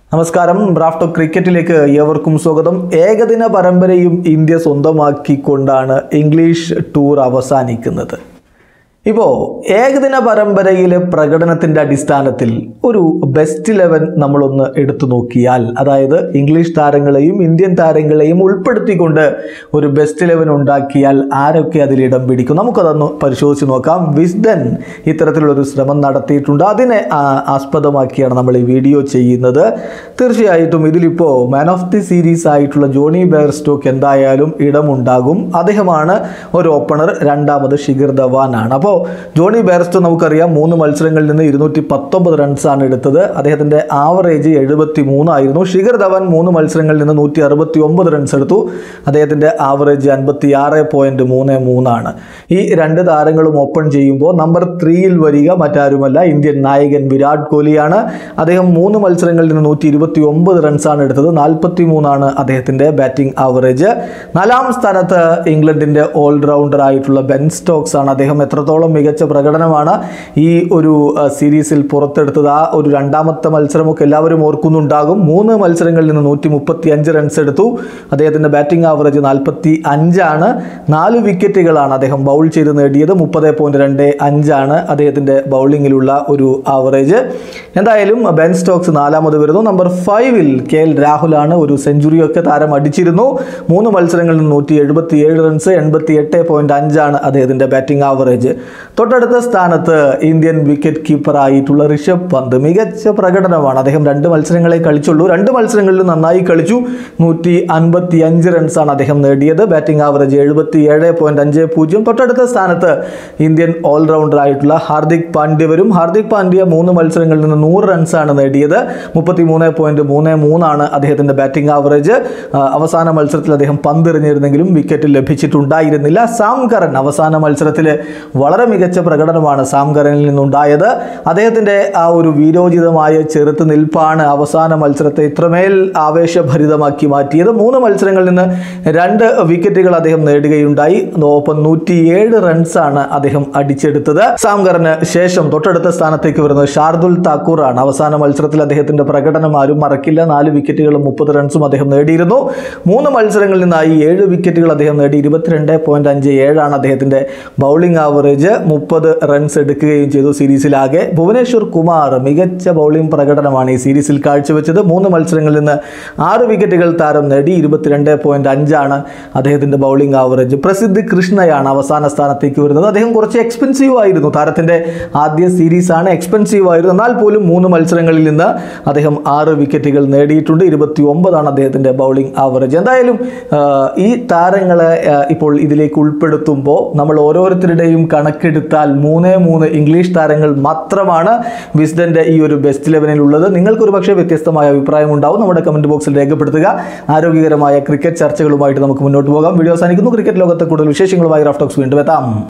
നമസ്കാരം റാഫ്റ്റോ ക്രിക്കറ്റിലേക്ക് ഏവർക്കും സ്വാഗതം ഏകദിന പരമ്പരയും ഇന്ത്യ സ്വന്തമാക്കിക്കൊണ്ടാണ് ഇംഗ്ലീഷ് ടൂർ അവസാനിക്കുന്നത് ഇപ്പോൾ ഏകദിന പരമ്പരയിലെ പ്രകടനത്തിൻ്റെ അടിസ്ഥാനത്തിൽ ഒരു ബെസ്റ്റ് ഇലവൻ നമ്മളൊന്ന് എടുത്തു നോക്കിയാൽ അതായത് ഇംഗ്ലീഷ് താരങ്ങളെയും ഇന്ത്യൻ താരങ്ങളെയും ഉൾപ്പെടുത്തിക്കൊണ്ട് ഒരു ബെസ്റ്റ് ഇലവൻ ഉണ്ടാക്കിയാൽ ആരൊക്കെ അതിൽ ഇടം പിടിക്കും നമുക്കതൊന്ന് പരിശോധിച്ച് നോക്കാം വിസ്ഡൻ ഇത്തരത്തിലുള്ളൊരു ശ്രമം നടത്തിയിട്ടുണ്ട് അതിനെ ആ, ആസ്പദമാക്കിയാണ് നമ്മൾ ഈ വീഡിയോ ചെയ്യുന്നത് തീർച്ചയായിട്ടും ഇതിലിപ്പോൾ മാൻ ഓഫ് ദി സീരീസ് ആയിട്ടുള്ള ജോണി ബെയർ സ്റ്റോക്ക് എന്തായാലും ഇടമുണ്ടാകും അദ്ദേഹമാണ് ഒരു ഓപ്പണർ രണ്ടാമത് ഷിഖർ ധവാനാണ് അപ്പോൾ ജോണി ബെയർസ്റ്റോ നമുക്കറിയാം മൂന്ന് മത്സരങ്ങളിൽ നിന്ന് ഇരുന്നൂറ്റി പത്തൊമ്പത് റൺസാണ് എടുത്തത് അദ്ദേഹത്തിൻ്റെ ആവറേജ് എഴുപത്തി മൂന്നായിരുന്നു ഷിഖർ ധവാൻ മൂന്ന് മത്സരങ്ങളിൽ നിന്ന് നൂറ്റി അറുപത്തി ഒമ്പത് റൺസ് എടുത്തു അദ്ദേഹത്തിൻ്റെ ആവറേജ് അൻപത്തി ആറ് പോയിൻറ്റ് മൂന്ന് മൂന്നാണ് ഈ രണ്ട് താരങ്ങളും ഓപ്പൺ ചെയ്യുമ്പോൾ നമ്പർ ത്രീയിൽ വരിക മറ്റാരുമല്ല ഇന്ത്യൻ നായകൻ വിരാട് കോഹ്ലിയാണ് അദ്ദേഹം മൂന്ന് മത്സരങ്ങളിൽ നിന്ന് നൂറ്റി ഇരുപത്തി ഒമ്പത് റൺസാണ് എടുത്തത് നാൽപ്പത്തി മൂന്നാണ് അദ്ദേഹത്തിൻ്റെ ബാറ്റിംഗ് ആവറേജ് നാലാം സ്ഥാനത്ത് ഇംഗ്ലണ്ടിൻ്റെ ഓൾറൗണ്ടർ ആയിട്ടുള്ള ബെൻ സ്റ്റോക്സ് ആണ് അദ്ദേഹം എത്രത്തോളം മികച്ച പ്രകടനമാണ് ഈ ഒരു ആ, സീരീസിൽ പുറത്തെടുത്തത് ആ ഒരു രണ്ടാമത്തെ മത്സരമൊക്കെ എല്ലാവരും ഓർക്കുന്നുണ്ടാകും മൂന്ന് മത്സരങ്ങളിൽ നിന്ന് നൂറ്റി മുപ്പത്തി അഞ്ച് റൺസ് എടുത്തു അദ്ദേഹത്തിൻ്റെ ബാറ്റിംഗ് ആവറേജ് നാൽപ്പത്തി അഞ്ചാണ് നാല് വിക്കറ്റുകളാണ് അദ്ദേഹം ബൗൾ ചെയ്ത് നേടിയത് മുപ്പത് പോയിൻറ്റ് രണ്ട് അഞ്ചാണ് അദ്ദേഹത്തിൻ്റെ ബൗളിങ്ങിലുള്ള ഒരു ആവറേജ് എന്തായാലും ബെൻ സ്റ്റോക്സ് നാലാമത് വരുന്നു നമ്പർ ഫൈവിൽ കെ എൽ രാഹുലാണ് ഒരു സെഞ്ചുറിയൊക്കെ താരം അടിച്ചിരുന്നു മൂന്ന് മത്സരങ്ങളിൽ നിന്ന് നൂറ്റി എഴുപത്തി ഏഴ് റൺസ് എൺപത്തി എട്ട് പോയിൻറ്റ് അഞ്ചാണ് അദ്ദേഹത്തിൻ്റെ ബാറ്റിംഗ് ആവറേജ് തൊട്ടടുത്ത സ്ഥാനത്ത് ഇന്ത്യൻ വിക്കറ്റ് കീപ്പർ ആയിട്ടുള്ള ഋഷഭ് പന്ത് മികച്ച പ്രകടനമാണ് അദ്ദേഹം രണ്ട് മത്സരങ്ങളെ കളിച്ചുള്ളൂ രണ്ട് മത്സരങ്ങളിൽ നന്നായി കളിച്ചു നൂറ്റി അൻപത്തി അഞ്ച് റൺസാണ് അദ്ദേഹം നേടിയത് ബാറ്റിംഗ് ആവറേജ് എഴുപത്തി ഏഴ് പോയിൻറ്റ് അഞ്ച് പൂജ്യം തൊട്ടടുത്ത സ്ഥാനത്ത് ഇന്ത്യൻ ഓൾറൗണ്ടർ ആയിട്ടുള്ള ഹാർദിക് പാണ്ഡ്യ വരും ഹാർദിക് പാണ്ഡ്യ മൂന്ന് മത്സരങ്ങളിൽ നിന്ന് നൂറ് റൺസാണ് നേടിയത് മുപ്പത്തി മൂന്ന് പോയിൻറ്റ് മൂന്ന് മൂന്നാണ് അദ്ദേഹത്തിൻ്റെ ബാറ്റിംഗ് ആവറേജ് ആ, അവസാന മത്സരത്തിൽ അദ്ദേഹം പന്തെറിഞ്ഞിരുന്നെങ്കിലും വിക്കറ്റ് ലഭിച്ചിട്ടുണ്ടായിരുന്നില്ല സാം കറൻ അവസാന മത്സരത്തിൽ വളരെ മികച്ച പ്രകടനമാണ് സാം കറനിൽ നിന്നുണ്ടായത് അദ്ദേഹത്തിൻ്റെ ആ ഒരു വീരോചിതമായ ചെറുത്ത് നിൽപ്പാണ് അവസാന മത്സരത്തെ ഇത്രമേൽ ആവേശഭരിതമാക്കി മാറ്റിയത് മൂന്ന് മത്സരങ്ങളിൽ നിന്ന് രണ്ട് വിക്കറ്റുകൾ അദ്ദേഹം നേടുകയുണ്ടായി ഒപ്പം നൂറ്റിയേഴ് റൺസാണ് അദ്ദേഹം അടിച്ചെടുത്തത് സാം കറന് ശേഷം തൊട്ടടുത്ത സ്ഥാനത്തേക്ക് വരുന്നത് ഷാർദുൽ താക്കൂർ ആണ് അവസാന മത്സരത്തിൽ അദ്ദേഹത്തിന്റെ പ്രകടനം ആരും മറക്കില്ല നാല് വിക്കറ്റുകളും മുപ്പത് റൺസും അദ്ദേഹം നേടിയിരുന്നു മൂന്ന് മത്സരങ്ങളിൽ നിന്നായി ഏഴ് വിക്കറ്റുകൾ അദ്ദേഹം നേടി ഇരുപത്തിരണ്ട് പോയിന്റ് അഞ്ച് ഏഴാണ് അദ്ദേഹത്തിന്റെ ബൗളിംഗ് ആവറേജ് മുപ്പത് റൺസ് എടുക്കുകയും ചെയ്തു സീരീസിലാകെ ഭുവനേശ്വർ കുമാർ മികച്ച ബൗളിംഗ് പ്രകടനമാണ് ഈ സീരീസിൽ കാഴ്ചവെച്ചത് മൂന്ന് മത്സരങ്ങളിൽ നിന്ന് ആറ് വിക്കറ്റുകൾ താരം നേടി ഇരുപത്തിരണ്ട് പോയിന്റ് അഞ്ചാണ് അദ്ദേഹത്തിന്റെ ബൗളിംഗ് ആവറേജ് പ്രസിദ്ധ് കൃഷ്ണയാണ് അവസാന സ്ഥാനത്തേക്ക് വരുന്നത് അദ്ദേഹം കുറച്ച് എക്സ്പെൻസീവ് ആയിരുന്നു താരത്തിന്റെ ആദ്യ സീരീസ് ആണ് എക്സ്പെൻസീവ് ആയിരുന്നു എന്നാൽ പോലും മൂന്ന് മത്സരങ്ങളിൽ നിന്ന് അദ്ദേഹം ആറ് വിക്കറ്റുകൾ നേടിയിട്ടുണ്ട് ഇരുപത്തി ഒമ്പതാണ് അദ്ദേഹത്തിന്റെ ബൗളിംഗ് ആവറേജ് എന്തായാലും ആ, ഈ താരങ്ങളെ ആ, ഇപ്പോൾ ഇതിലേക്ക് ഉൾപ്പെടുത്തുമ്പോൾ നമ്മൾ ഓരോരുത്തരുടെയും കണക്കെടുത്താൽ മൂന്നേ മൂന്ന് ഇംഗ്ലീഷ് താരങ്ങൾ മാത്രമാണ് വിസ്ഡന്റെ ഈ ഒരു ബെസ്റ്റ് ഇലവനിൽ ഉള്ളത് നിങ്ങൾക്കൊരു പക്ഷേ വ്യത്യസ്തമായ അഭിപ്രായം ഉണ്ടാവും നമ്മുടെ കമന്റ് ബോക്സിൽ രേഖപ്പെടുത്തുക ആരോഗ്യകരമായ ക്രിക്കറ്റ് ചർച്ചകളുമായിട്ട് നമുക്ക് മുന്നോട്ട് പോകാം വീഡിയോ അവസാനിക്കുന്നു ക്രിക്കറ്റ് ലോകത്തെ കൂടുതൽ വിശേഷങ്ങളുമായി റാഫ്റ്റോക്സ് വീണ്ടും എത്താം